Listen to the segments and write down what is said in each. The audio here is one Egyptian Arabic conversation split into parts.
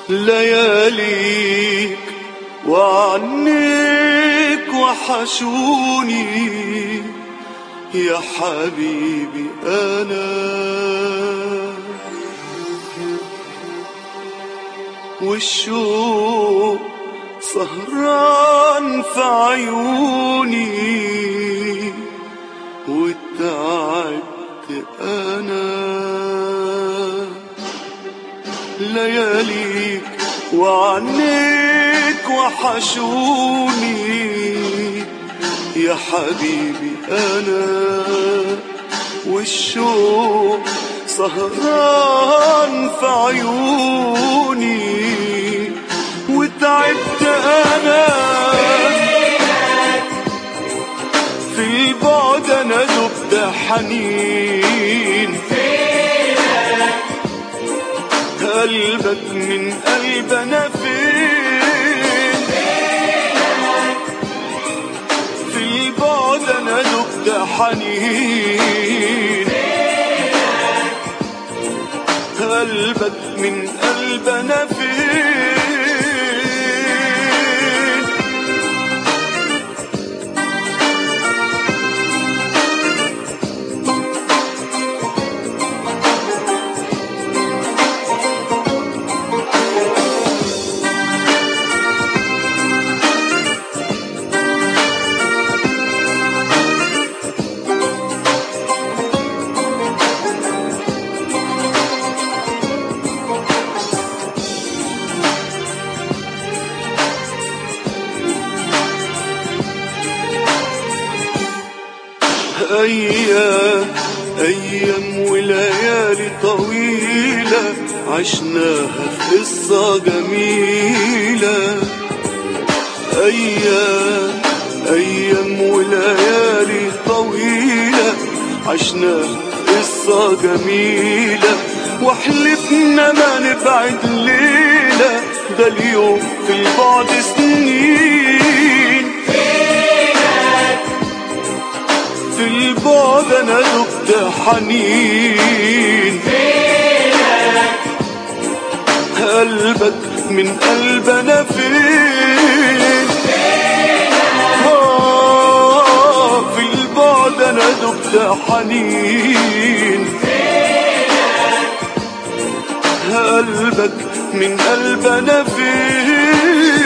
لياليك وعنيك وحشوني يا حبيبي أنا والشوق سهران في عيوني وتعبت أنا لياليك وعنيك وحشوني يا حبيبي أنا والشوق سهران في عيوني وتعبت أنا في البعد أنا دبت حنين قلبك من قلبنا فين في البعد انا دبت حنين قلبك من قلبنا فين أيام أيام وليالي طويلة عشناها في قصة جميلة أيام أيام وليالي طويلة عشناها قصة جميلة وحلفنا ما نبعد ليلة ده اليوم في البعد سنين في البعد انا دبت حنين قلبك من قلبنا فين آه في البعد انا دبت حنين قلبك من قلبنا فين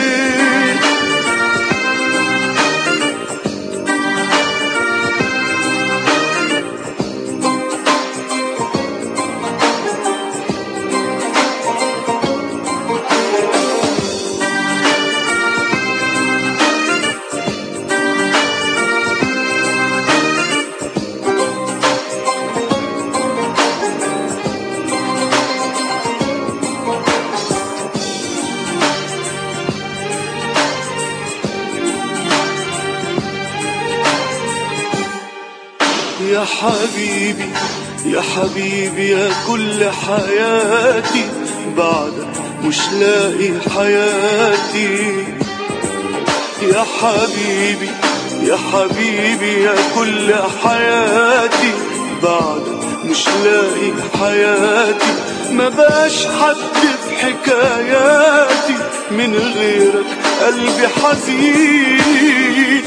يا حبيبي يا حبيبي يا كل حياتي بعدك مش لاقي حياتي يا حبيبي يا حبيبي يا كل حياتي بعدك مش لاقي حياتي ما باش حد في حكاياتي من غيرك قلبي حزين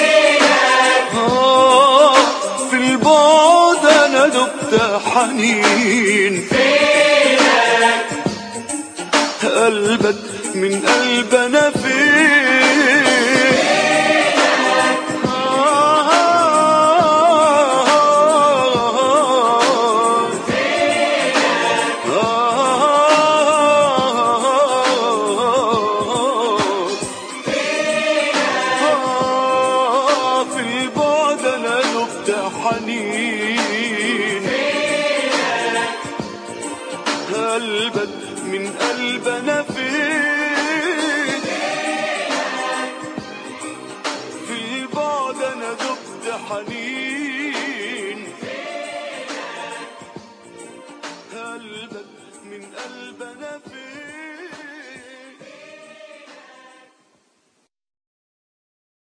آه في البعد انا دبت حنين قلبك من قلبنا فين في البعد انا دبت حنين قلبك من قلبنا فين في البعد انا دبت حنين